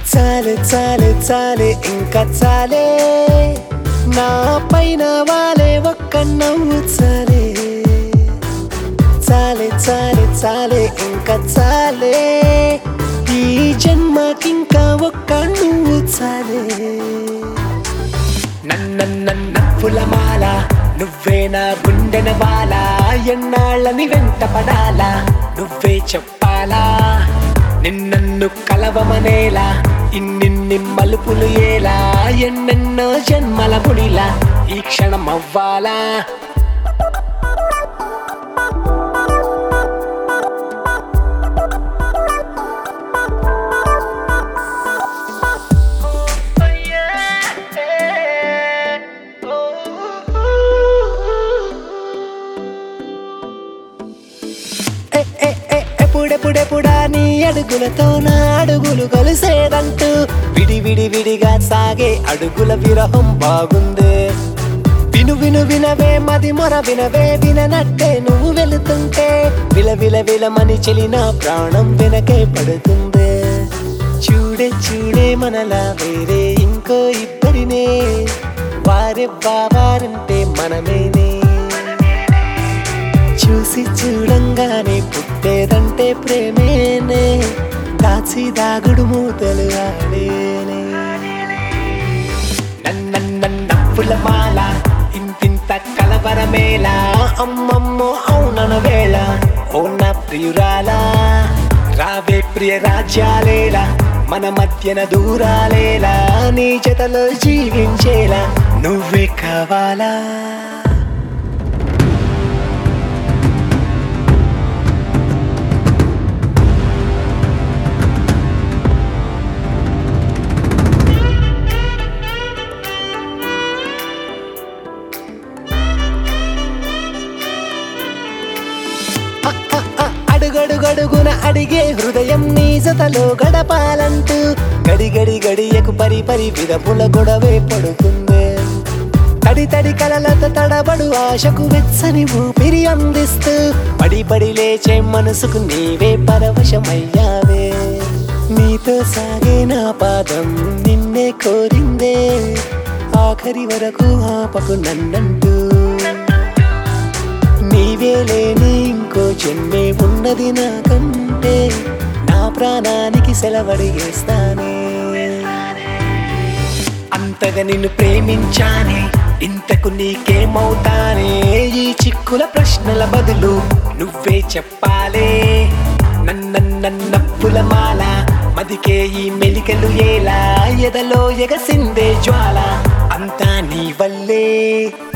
చాలే చాలే చాలే ఇంకా చాలే నా పైన వాలే ఒక్క నవ్వు చాలే చాలే చాలే చాలే ఇంకా చాలే ఈ జన్మకింకా ఒక్క నువ్వు చాలే నన్న నన్న పులమాల నువ్వే నా గుండెన బాల ఎన్నాళ్ళని వెంట పడాలా నువ్వే చెప్పాలా నిన్నన్ను కలవమనేలా ఇన్నిన్ని మలుపులు ఏలా ఎన్నెన్నో జన్మల ముడిలా ఈ క్షణం అవ్వాలా ఏ, ఏ, ఏ, ఎప్పుడెప్పుడెప్పుడా నీ అడుగులతో నా అడుగులు కలిసేదంటూ విడి విడి విడిగా సాగే అడుగుల విరహం బాగుందే విను విను వినవే మది మొర వినవే విననట్టే నువ్వు వెళుతుంటే విల విల విలమని చెలిన ప్రాణం వెనకే పడుతుందే చూడే చూడే మనలా వేరే ఇంకో ఇద్దరినే వారే బావారంటే మనమేనే చూసి చూడంగానే పుట్టేదంటే ప్రేమేనే దాచి దాగుడు మూతలు ఆడేనే నన్న పులమాల ఇంతింత కలవరమేలా అమ్మమ్మో అవునన వేళ ఓ నా ప్రియురాలా రావే ప్రియ రాజ్యాలేలా మన మధ్యన దూరాలేలా నీ జతలో జీవించేలా నువ్వే కావాలా అడుగడుగడుగున అడిగే హృదయం నీ జతలో గడపాలంటూ గడి గడి గడియకు పరి పరి విరపుల గొడవే పడుతుందే తడి తడి కలలతో తడబడు ఆశకు వెచ్చని ఊపిరి అందిస్తూ పడి పడి లేచే మనసుకు నీవే పరవశమయ్యావే నీతో సాగే నా పాదం నిన్నే కోరిందే ఆఖరి వరకు ఆపకు నన్నంటూ నీవే లేని ఇంకో జన్మే ఉన్నది నాకంటే నా ప్రాణానికి సెలవడిగేస్తానే అంతగా నిన్ను ప్రేమించానే ఇంతకు నీకేమవుతానే ఈ చిక్కుల ప్రశ్నల బదులు నువ్వే చెప్పాలే నన్న నన్న పులమాల మదికే ఈ మెలికలు ఏలా ఎదలో ఎగసిందే జ్వాల అంతా నీ వల్లే